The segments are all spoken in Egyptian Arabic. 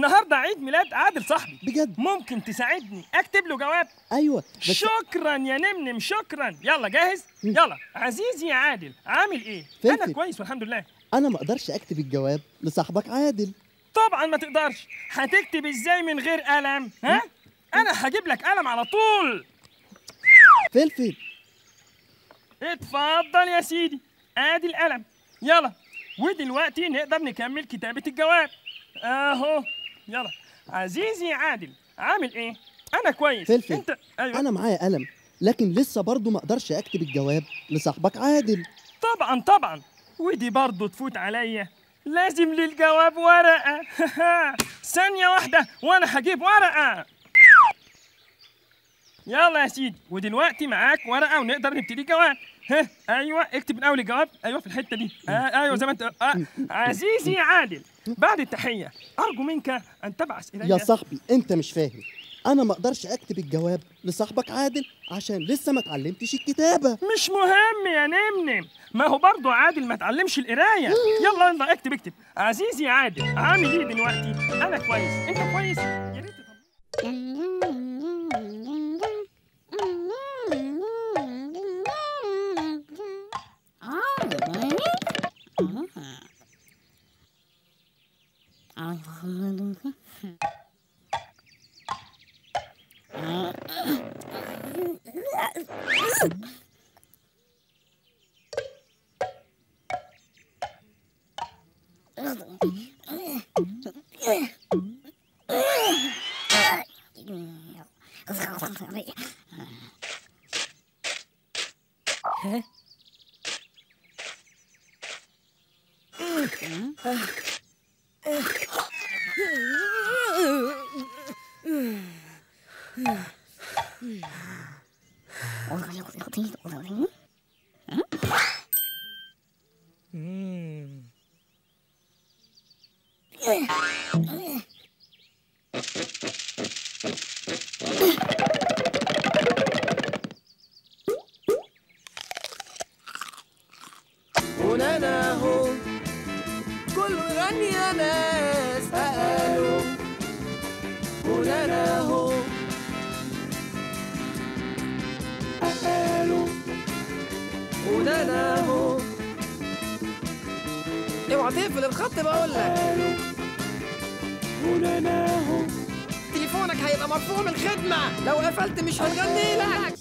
النهارده عيد ميلاد عادل صاحبي بجد ممكن تساعدني اكتب له جواب ايوه بس شكرا يا نمنم شكرا يلا جاهز يلا عزيزي يا عادل عامل ايه فلفل. انا كويس والحمد لله انا ما اقدرش اكتب الجواب لصاحبك عادل طبعا ما تقدرش هتكتب ازاي من غير قلم ها انا هجيب لك قلم على طول فلفل اتفضل يا سيدي ادي القلم يلا ودلوقتي نقدر نكمل كتابة الجواب اهو يلا عزيزي عادل عامل ايه انا كويس فلفل. انت ايوه انا معايا قلم لكن لسه برضه ما اقدرش اكتب الجواب لصاحبك عادل طبعا طبعا ودي برضه تفوت عليا لازم للجواب ورقة ثانية واحدة وأنا هجيب ورقة يلا يا سيدي ودلوقتي معاك ورقة ونقدر نبتدي الجواب ها أيوة اكتب من أول الجواب أيوة في الحتة دي آه أيوة زي ما أنت آه. عزيزي عادل بعد التحية أرجو منك أن تبعث إلي يا صاحبي انت مش فاهم انا ما اقدرش اكتب الجواب لصاحبك عادل عشان لسه ما اتعلمتش الكتابه مش مهم يا نمنم ما هو برضه عادل ما اتعلمش القرايه يلا يلا اكتب اكتب عزيزي عادل عامل ايه دلوقتي انا كويس انت كويس يا ريت تطمن. ونانا هو كله يغني يا ناس قالوا ونانا هو قالوا ونانا هو اوعى تقفل الخط بقول لك ونانا هو تليفونك هيبقى مرفوع من الخدمة لو قفلت مش هنغني لك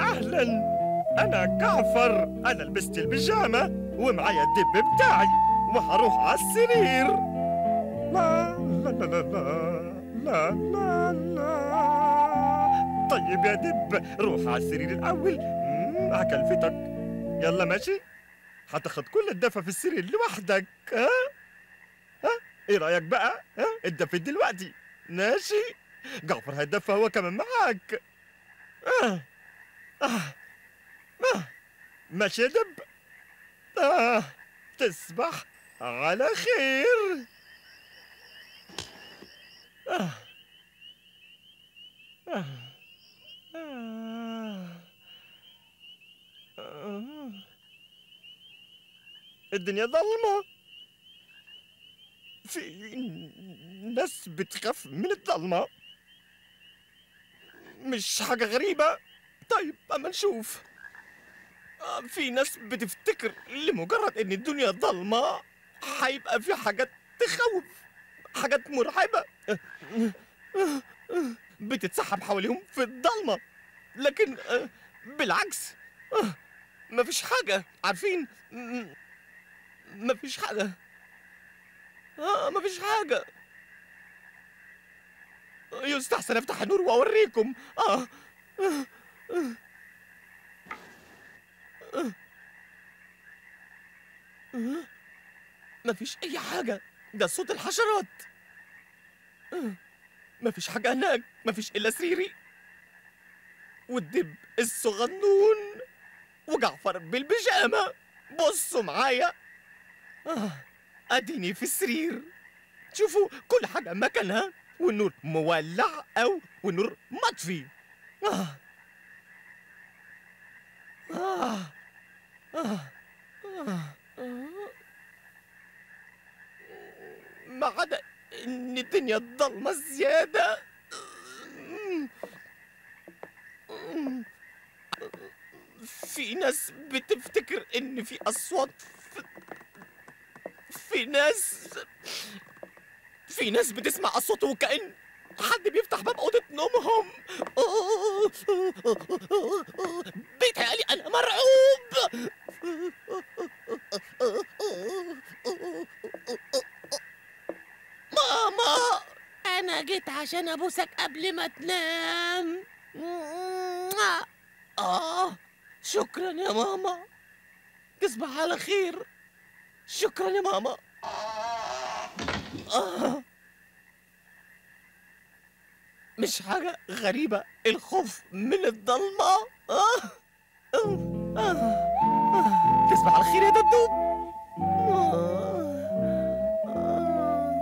اهلا انا جعفر انا لبست البيجامه ومعايا الدب بتاعي وهروح على السرير لا لا لا لا لا لا لا لا طيب يا دب روح على السرير الأول مم، هكلفتك يلا ماشي هتاخد كل الدفى في السرير لوحدك ها ها ايه رأيك بقى ها الدفى دلوقتي ماشي جعفر هيدفى هو كمان معاك آه. آه. آه. ماشي يا دب آه. تصبح على خير آه. آه. آه. آه. الدنيا ضلمة في ناس بتخاف من الضلمة مش حاجة غريبة طيب أما نشوف آه، في ناس بتفتكر لمجرد إن الدنيا ضلمة هيبقى في حاجات تخوف حاجات مرعبة آه، آه، آه، بتتسحب حواليهم في الضلمة لكن آه، بالعكس آه، مفيش حاجة عارفين م- مفيش حاجة آه مفيش حاجة يستحسن افتح النور واوريكم آه. آه. آه. آه. آه. مفيش أي حاجة ده صوت الحشرات آه. مفيش حاجة هناك مفيش إلا سريري والدب الصغنون وجعفر بالبيجامة بصوا معايا آه. اديني في السرير شوفوا كل حاجة مكانها والنور مولع أو والنور مطفي آه. آه. آه. آه. آه. ما عدا إن الدنيا ضلمة زيادة في ناس بتفتكر إن في أصوات في في ناس في ناس بتسمع أصوات وكأن حد بيفتح باب أوضة نومهم بيتهيألي أنا مرعوب ماما أنا جيت عشان أبوسك قبل ما تنام آه شكرا يا ماما تصبح على خير شكرا يا ماما آه. مش حاجة غريبة الخوف من الضلمة آه. آه. آه. آه. تصبح على خير يا دبدوب آه. آه.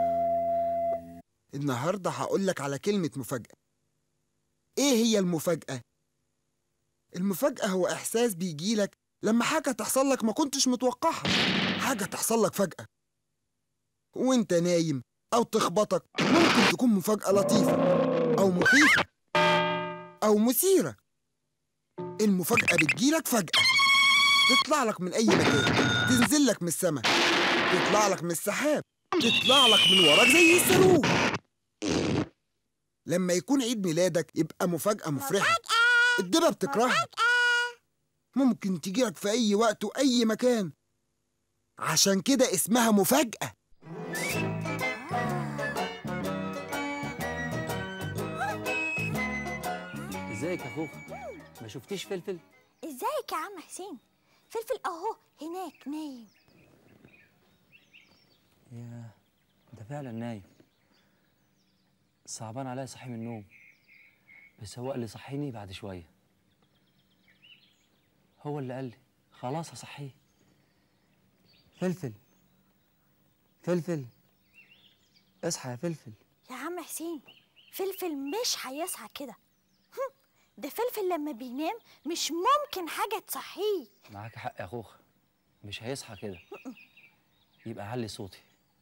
النهارده هقول لك على كلمة مفاجأة. إيه هي المفاجأة؟ المفاجأة هو إحساس بيجيلك لما حاجة تحصل لك ما كنتش متوقعها، حاجة تحصل لك فجأة. وأنت نايم أو تخبطك ممكن تكون مفاجأة لطيفة أو مخيفة أو مثيرة. المفاجأة بتجيلك فجأة. تطلع لك من أي مكان، تنزل لك من السماء، تطلع لك من السحاب، تطلع لك من وراك زي الصاروخ. لما يكون عيد ميلادك يبقى مفاجأة مفرحة الدبة بتكرهها ممكن تجيلك في أي وقت وأي مكان عشان كده اسمها مفاجأة ازيك يا خوخ ما شفتيش فلفل ازيك يا عم حسين فلفل اهو هناك نايم يا ده فعلا نايم صعبان عليا صحي من النوم بس هو قال لي صحيني بعد شويه هو اللي قال لي خلاص هصحيه فلفل فلفل اصحى يا فلفل يا عم حسين فلفل مش هيصحى كده هم، ده فلفل لما بينام مش ممكن حاجة تصحيه معاك حق يا خوخ مش هيصحى كده يبقى علي صوتي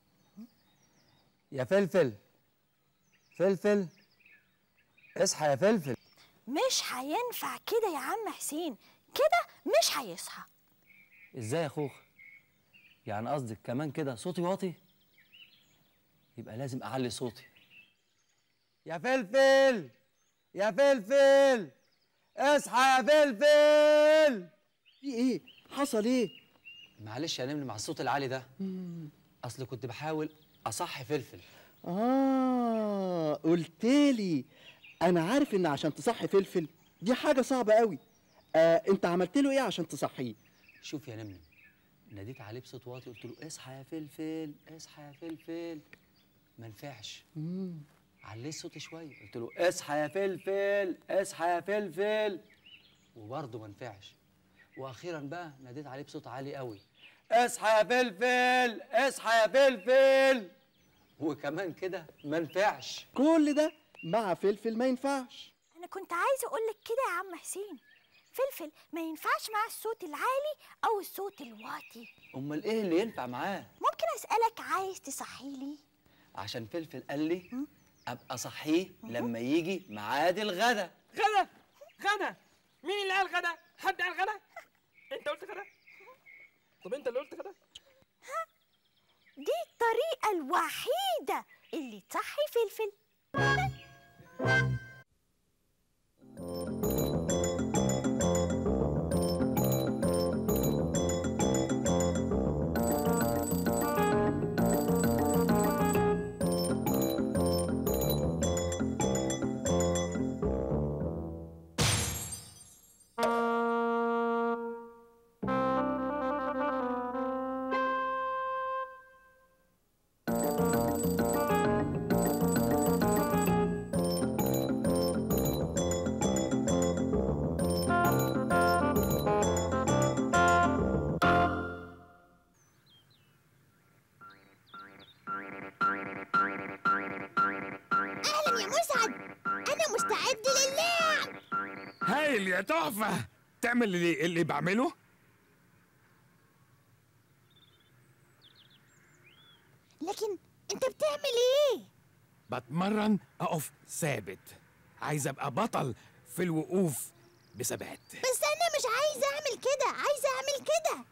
يا فلفل فلفل اصحى يا فلفل مش هينفع كده يا عم حسين كده مش هيصحى ازاي يا خوخ يعني قصدك كمان كده صوتي واطي يبقى لازم اعلي صوتي يا فلفل يا فلفل اصحى يا فلفل في ايه حصل ايه معلش يا نمر مع الصوت العالي ده اصل كنت بحاول اصحي فلفل اه قلتلي انا عارف ان عشان تصحي فلفل دي حاجه صعبه قوي آه انت عملت له ايه عشان تصحيه شوف يا نمر ناديت عليه بصوت واطي قلت له اصحى يا فلفل اصحى يا فلفل ما نفعش عليه صوتي شويه قلت له اصحى يا فلفل اصحى يا فلفل وبرضه ما نفعش واخيرا بقى ناديت عليه بصوت عالي قوي اصحى يا فلفل اصحى يا فلفل وكمان كده ما نفعش كل ده مع فلفل ما ينفعش انا كنت عايزه اقول لك كده يا عم حسين فلفل ما ينفعش معاه الصوت العالي او الصوت الواطي امال ايه اللي ينفع معاه ممكن اسالك عايز تصحي لي عشان فلفل قال لي ابقى صحيه لما يجي ميعاد الغدا غدا غدا مين اللي قال غدا حد قال غدا انت قلت غدا طب انت اللي قلت غدا دي الطريقه الوحيده اللي تصحي فلفل اهلا يا مسعد انا مستعد للعب هايل يا تحفة تعمل اللي, اللي بعمله لكن انت بتعمل ايه بتمرن أقف ثابت عايز أبقى بطل في الوقوف بثبات بس انا مش عايز اعمل كده عايز اعمل كده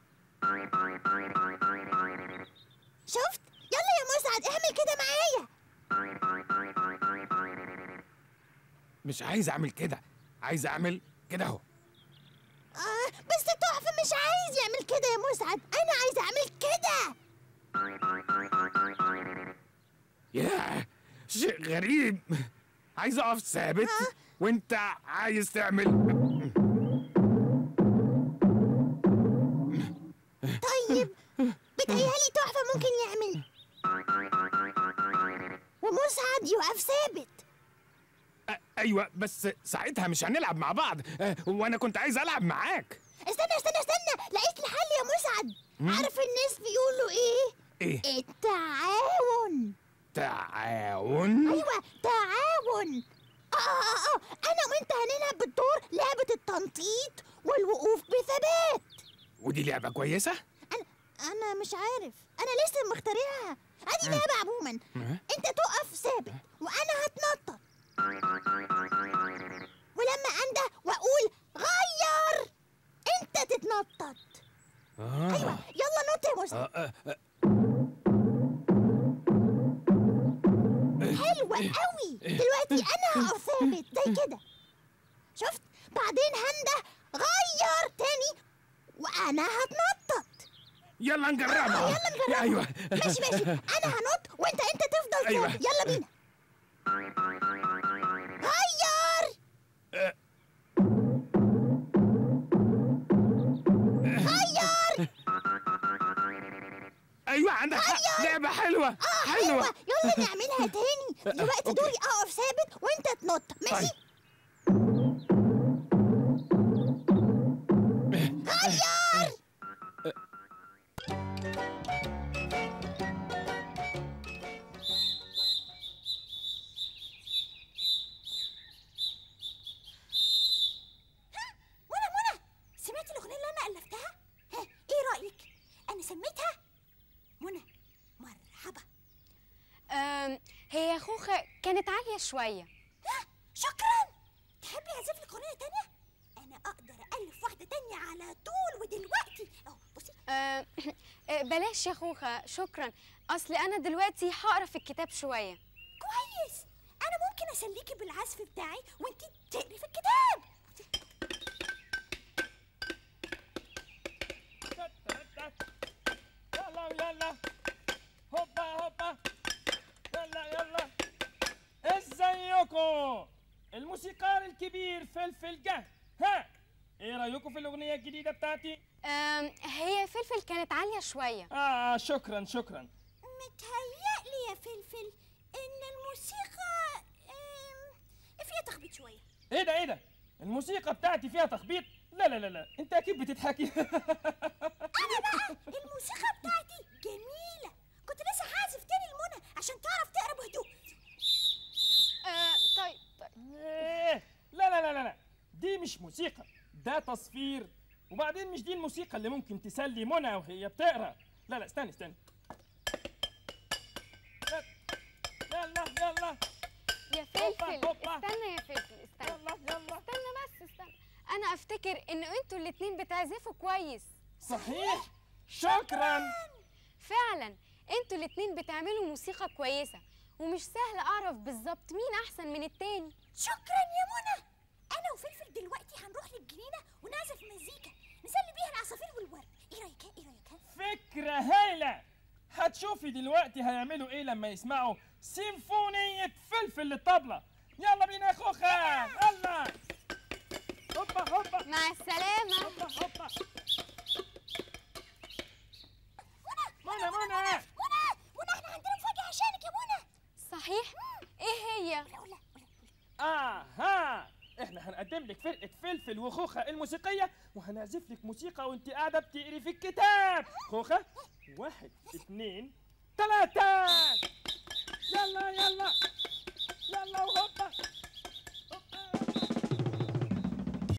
شفت يلا يا مسعد اعمل كده معايا مش عايز أعمل كده عايز أعمل كده أهو آه بس تحفة مش عايز يعمل كده يا مسعد انا عايز اعمل كده ياه شيء غريب عايز أقف ثابت وأنت عايز تعمل طيب بتهيألي تحفة ممكن يعمل ومسعد يقف ثابت أ- أيوة بس ساعتها مش هنلعب مع بعض أه، وأنا كنت عايز ألعب معاك استنى استنى استنى لقيت الحل يا مسعد عارف الناس بيقولوا ايه إيه التعاون تعاون ايوه تعاون اه اه اه انا وانت هنلعب بالدور لعبة التنطيط والوقوف بثبات ودي لعبة كويسة انا انا مش عارف انا لسه مخترعها ادي لعبة عموما أه. انت تقف ثابت وانا هتنطط ولما انده واقول غير انت تتنطط آه. ايوه يلا نط يا مسعد آه، آه، آه. حلوة قوي دلوقتي انا هقف ثابت زي كده شفت بعدين هنده غير تاني وانا هتنطط يلا نجربها يلا نجربها. ايوه ماشي ماشي انا هنط وانت انت تفضل أيوة. ثابت يلا بينا غير غير ايوه عندك حق لعبه حلوه اه حلوه حلوة يلا نعملها تاني دلوقتي دوري اقف ثابت وانت تنط ماشي غير منى منى سمعتي الاغنيه اللي انا الفتها ها ايه رايك انا سميتها منى مرحبا أم، هي خوخة كانت عالية شوية ها شكرا تحبي اعزف لك اغنيه تانية انا اقدر الف واحده تانية على طول ودلوقتي اهو بصي أم، أه، بلاش يا خوخة شكرا أصل أنا دلوقتي هقرا في الكتاب شوية كويس انا ممكن اسليكي بالعزف بتاعي وانتي تقري في الكتاب تصوير فلفل جه ها ايه رايكم في الاغنيه الجديده بتاعتي أم، هي فلفل كانت عالية شوية اه شكرا شكرا متهيألي يا فلفل إن الموسيقى آم، فيها تخبيط شوية ايه ده ايه ده الموسيقى بتاعتي فيها تخبيط لا لا لا لا انت اكيد بتضحكي أنا بقى الموسيقى بتاعتي جميلة كنت لسه حازف تاني المنى عشان تعرف تقرا بهدوء أه، طيب طيب إيه؟ لا لا لا لا لا دي مش موسيقى ده تصفير وبعدين مش دي الموسيقى اللي ممكن تسلي منى وهي بتقرا لا لا استني استني لا يلا يلا يا فلفل هوبا. استنى يا فلفل استنى يلا يلا استنى بس استنى انا افتكر ان انتوا الاتنين بتعزفوا كويس صحيح شكرا فعلا انتوا الاتنين بتعملوا موسيقى كويسة ومش سهل اعرف بالظبط مين احسن من التاني شكرا يا منى أنا وفلفل دلوقتي هنروح للجنينة ونعزف مزيكا نسلي بيها العصافير والورد إيه رأيك إيه رأيك فكرة هايلة هتشوفي دلوقتي هيعملوا ايه لما يسمعوا سيمفونية فلفل للطبلة يلا بينا يا خوخة يلا هوبا هوبا مع السلامة هوبا هوبا منى منى منى منى منى احنا عندنا مفاجأة عشانك يا منى صحيح ايه هي ولا ولا ولا اها احنا هنقدم لك فرقة فلفل وخوخة الموسيقية وهنعزف لك موسيقى وانت قاعدة بتقري في الكتاب خوخة واحد اتنين تلاتة يلا يلا يلا وهوبا